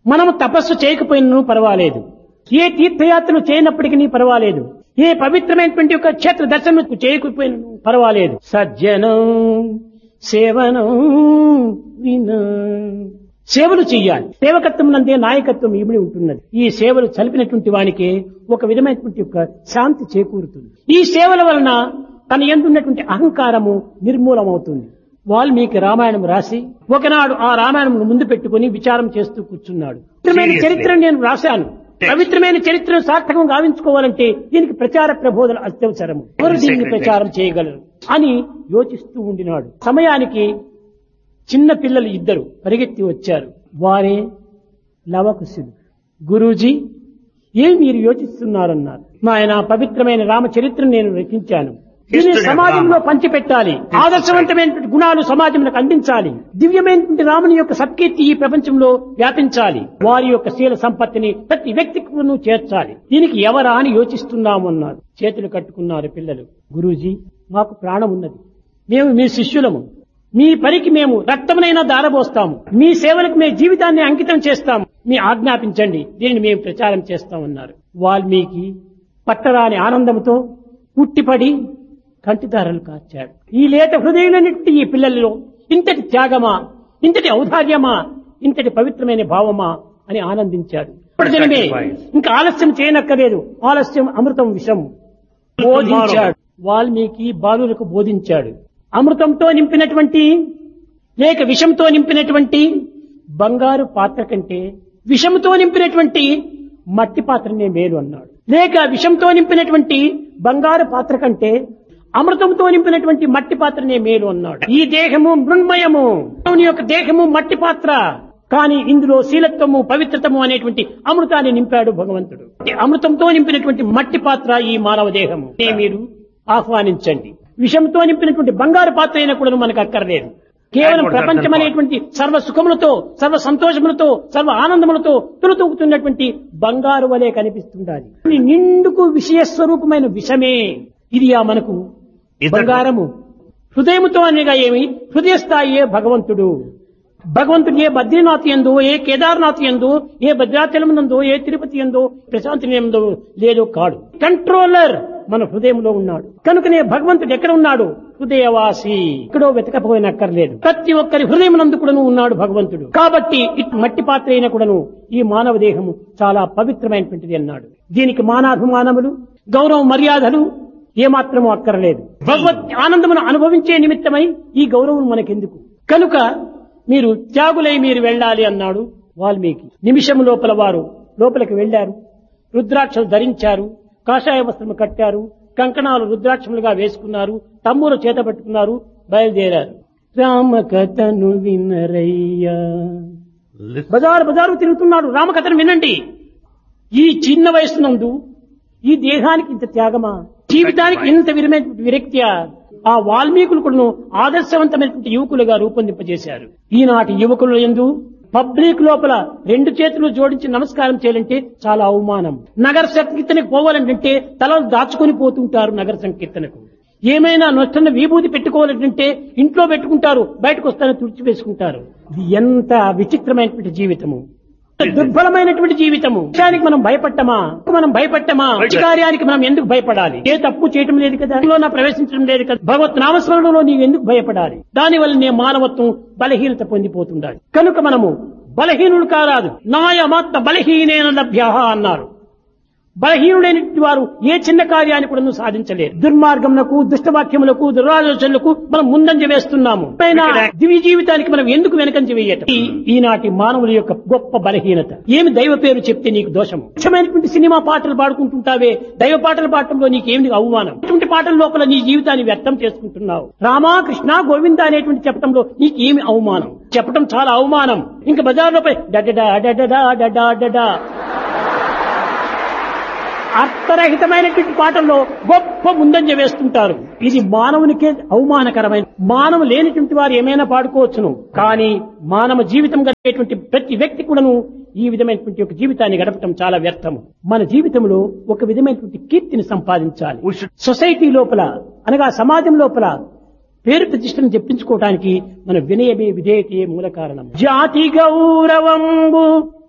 మనము తపస్సు చేయకపోయినను పర్వాలేదు ఏ తీర్థయాత్రలు చేయనప్పటికీ పర్వాలేదు ఏ పవిత్రమైనటువంటి ఒక క్షేత్ర దర్శనం చేయకపోయినను పర్వాలేదు సజ్జనం సేవనం వినా సేవలు చెయ్యాలి సేవకత్వం నందే నాయకత్వం ఇమిడి ఉంటున్నది ఈ సేవలు చలిపినటువంటి వానికి ఒక విధమైనటువంటి యొక్క శాంతి చేకూరుతుంది ఈ సేవల వలన తన ఎందున్నటువంటి అహంకారము నిర్మూలమవుతుంది వాల్మీకి రామాయణం రాసి ఒకనాడు ఆ రామాయణం ముందు పెట్టుకుని విచారం చేస్తూ కూర్చున్నాడు పవిత్రమైన Seriously. చరిత్రను నేను రాశాను పవిత్రమైన చరిత్రను సార్థకం గావించుకోవాలంటే దీనికి ప్రచార ప్రబోధన అత్యవసరము ఎవరు దీన్ని Secretary. ప్రచారం చేయగలరు అని యోచిస్తూ ఉండినాడు సమయానికి చిన్న పిల్లలు ఇద్దరు పరిగెత్తి వచ్చారు వారే లవకుశులు గురూజీ ఏమి మీరు యోచిస్తున్నారన్నారు నాయన పవిత్రమైన రామచరిత్రను నేను రచించాను దీన్ని History of సమాజంలో Rama. పంచిపెట్టాలి ఆదర్శవంతమైనటువంటి గుణాలు సమాజంలోకి అందించాలి దివ్యమైనటువంటి రాముని యొక్క సత్కీర్తి ఈ ప్రపంచంలో వ్యాపించాలి వారి యొక్క శీల సంపత్తిని ప్రతి వ్యక్తికి చేర్చాలి దీనికి ఎవరా అని యోచిస్తున్నాము అన్నారు చేతులు కట్టుకున్నారు పిల్లలు గురూజీ మాకు ప్రాణం ఉన్నది మేము మీ శిష్యులము మీ పనికి మేము రక్తమునైనా దారబోస్తాము మీ సేవలకు మేము జీవితాన్ని అంకితం చేస్తాము మీ ఆజ్ఞాపించండి దీనిని మేము ప్రచారం చేస్తామన్నారు వాల్మీకి పట్టరాని ఆనందంతో ఉట్టిపడి కంటిదారలు కార్చాడు ఈ లేత హృదయులన్నిటి ఈ పిల్లలలో ఇంతటి త్యాగమా ఇంతటి ఔదార్యమా ఇంతటి పవిత్రమైన భావమా అని ఆనందించాడు ఇప్పుడు దినమే ఇంకా ఆలస్యం చేయనక్కలేదు ఆలస్యం అమృతం విషం బోధించాడు వాల్మీకి బాలులకు బోధించాడు అమృతంతో నింపినటువంటి లేక విషంతో నింపినటువంటి బంగారు పాత్ర కంటే విషంతో నింపినటువంటి మట్టి పాత్రనే మేలు అన్నాడు లేక విషంతో నింపినటువంటి బంగారు పాత్ర కంటే అమృతంతో నింపినటువంటి మట్టి పాత్రనే మేలు అన్నాడు ఈ దేహము మృణ్మయము దేవుని యొక్క దేహము మట్టి పాత్ర కానీ ఇందులో శీలత్వము పవిత్రతము అనేటువంటి అమృతాన్ని నింపాడు భగవంతుడు ఈ అమృతంతో నింపినటువంటి మట్టి పాత్ర ఈ మానవ దేహము దీన్ని మీరు ఆహ్వానించండి విషంతో నింపినటువంటి బంగారు పాత్ర అయినా కూడా మనకు అక్కర్లేదు కేవలం Thank God, ప్రపంచం Dr. అనేటువంటి సర్వ సుఖములతో సర్వ సంతోషములతో సర్వ ఆనందములతో తులుతూగుతున్నటువంటి బంగారు వలె కనిపిస్తుండాలి ఇది నిండుకు విషయ స్వరూపమైన విషమే ఇది ఆ మనకు Is that- బంగారము హృదయముతో అనగా ఏమి హృదయ స్థాయియే భగవంతుడు భగవంతుడు ఏ బద్రీనాథ్ ఎందు ఏ కేదార్నాథ్ ఎందు ఏ భద్రాచలం నందు ఏ తిరుపతి ఎందు ప్రశాంతి ఎందు లేదో కాడు కంట్రోలర్ మన హృదయంలో ఉన్నాడు కనుకనే భగవంతుడు ఎక్కడ ఉన్నాడు హృదయవాసి ఇక్కడో వెతకపోయినక్కర్లేదు ప్రతి ఒక్కరి హృదయం నందు కూడాను ఉన్నాడు భగవంతుడు కాబట్టి ఇటు మట్టి పాత్ర అయిన కూడాను ఈ మానవ దేహము చాలా పవిత్రమైనటువంటిది అన్నాడు దీనికి మానాభిమానములు గౌరవ మర్యాదలు ఏమాత్రమూ అక్కర్లేదు భగవత్ ఆనందమును అనుభవించే నిమిత్తమై ఈ గౌరవం మనకెందుకు కనుక మీరు త్యాగులై మీరు వెళ్ళాలి అన్నాడు వాల్మీకి నిమిషం లోపల వారు లోపలికి వెళ్లారు రుద్రాక్షలు ధరించారు కాషాయ వస్త్రము కట్టారు కంకణాలు రుద్రాక్షములుగా వేసుకున్నారు తమ్ములు చేత పట్టుకున్నారు బయలుదేరారు రామకథను వినరయ్యా Listen. బజారు బజారు తిరుగుతున్నాడు రామకథను వినండి ఈ చిన్న వయసు నందు ఈ దేహానికి ఇంత త్యాగమా జీవితానికి ఇంత విరమైన విరక్తియా ఆ వాల్మీకులు కూడా ఆదర్శవంతమైనటువంటి యువకులుగా రూపొందింపజేశారు ఈనాటి యువకుల ఎందు పబ్లిక్ లోపల రెండు చేతులు జోడించి నమస్కారం చేయాలంటే చాలా అవమానం నగర సంకీర్తనకు పోవాలంటే తలలు దాచుకొని పోతుంటారు నగర సంకీర్తనకు ఏమైనా నొచ్చన్న విభూతి పెట్టుకోవాలంటే ఇంట్లో పెట్టుకుంటారు బయటకు వస్తారని తుడిచివేసుకుంటారు ఇది ఎంత విచిత్రమైనటువంటి జీవితము దుర్బలమైనటువంటి జీవితము విషయానికి మనం భయపట్టమా మనం భయపట్టమా మంచి కార్యానికి మనం ఎందుకు భయపడాలి ఏ తప్పు చేయటం లేదు కదా అందులో నా ప్రవేశించడం లేదు కదా భగవత్ నామస్మరణలో నీవు ఎందుకు భయపడాలి దానివల్ల నే మానవత్వం బలహీనత పొందిపోతుండాలి కనుక మనము బలహీనుడు కారాదు నాయమాత్మ బలహీనేన లభ్య అన్నారు బలహీనుడైన వారు ఏ చిన్న కార్యాన్ని కూడా సాధించలేరు దుర్మార్గములకు దుష్టవాక్యములకు దురాలోచనలకు మనం ముందంజ వేస్తున్నాము పైన దివ్య జీవితానికి మనం ఎందుకు వెనకంజ వేయటం ఈ- ఈనాటి మానవుల యొక్క గొప్ప బలహీనత ఏమి దైవ పేరు చెప్తే నీకు దోషము ముఖ్యమైనటువంటి సినిమా పాటలు పాడుకుంటుంటావే దైవ పాటలు పాడటంలో నీకేమి అవమానం ఇటువంటి పాటల లోపల నీ జీవితాన్ని వ్యర్థం చేసుకుంటున్నావు రామా కృష్ణ గోవింద అనేటువంటి చెప్పడంలో నీకు ఏమి అవమానం చెప్పడం చాలా అవమానం ఇంకా బజార్లో పోయి డడడా డడడా డడా డడా అర్థరహితమైనటువంటి పాటల్లో గొప్ప ముందంజ వేస్తుంటారు ఇది మానవునికే అవమానకరమైన మానవు లేనిటువంటి వారు ఏమైనా పాడుకోవచ్చును కానీ మానవ జీవితం గడిపేటువంటి ప్రతి వ్యక్తి కూడాను ఈ విధమైనటువంటి ఒక జీవితాన్ని గడపటం చాలా వ్యర్థము మన జీవితంలో ఒక విధమైనటువంటి కీర్తిని సంపాదించాలి We should సొసైటీ లోపల అనగా సమాజం లోపల పేరు ప్రతిష్టను చెప్పించుకోవడానికి మన వినయమే విధేయతే మూల కారణం జాతి గౌరవంబు